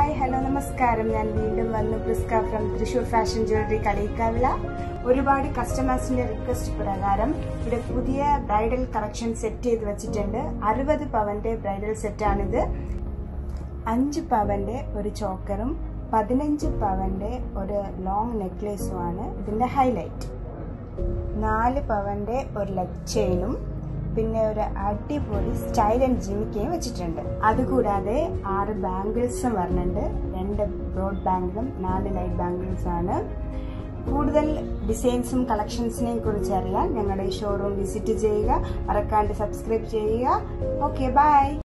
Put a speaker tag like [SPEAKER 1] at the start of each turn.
[SPEAKER 1] hi hello നമസ്കാരം ഞാൻ വീണ്ടും വന്നു Priska from Thrissur fashion jewellery കളിക്കാവില ഒരുപാട് കസ്റ്റമേഴ്സിന്റെ റിക്വസ്റ്റ് പ്രകാരം ഇവിടെ പുതിയ ബ്രൈഡൽ കളക്ഷൻ സെറ്റ് ചെയ്ത് വെച്ചിട്ടുണ്ട് അറുപത് പവന്റെ ബ്രൈഡൽ സെറ്റാണിത് അഞ്ച് പവന്റെ ഒരു ചോക്കറും പതിനഞ്ച് പവന്റെ ഒരു ലോങ് നെക്ലേസുമാണ് ഇതിന്റെ ഹൈലൈറ്റ് നാല് പവന്റെ ഒരു ലെഗ് ചെയിനും പിന്നെ ഒരു അടിപൊളി സ്റ്റൈൽ ആൻഡ് ജിമിക്കയും വെച്ചിട്ടുണ്ട് അതുകൂടാതെ ആറ് ബാംഗിൾസും വരുന്നുണ്ട് രണ്ട് ബ്രോഡ് ബാംഗിളും നാല് ലൈറ്റ് ബാംഗിൾസ് ആണ് കൂടുതൽ ഡിസൈൻസും കളക്ഷൻസിനെയും കുറിച്ച് അറിയാൻ ഞങ്ങളുടെ ഈ ഷോറൂം വിസിറ്റ് ചെയ്യുക മറക്കാണ്ട് സബ്സ്ക്രൈബ് ചെയ്യുക ഓക്കെ ബൈ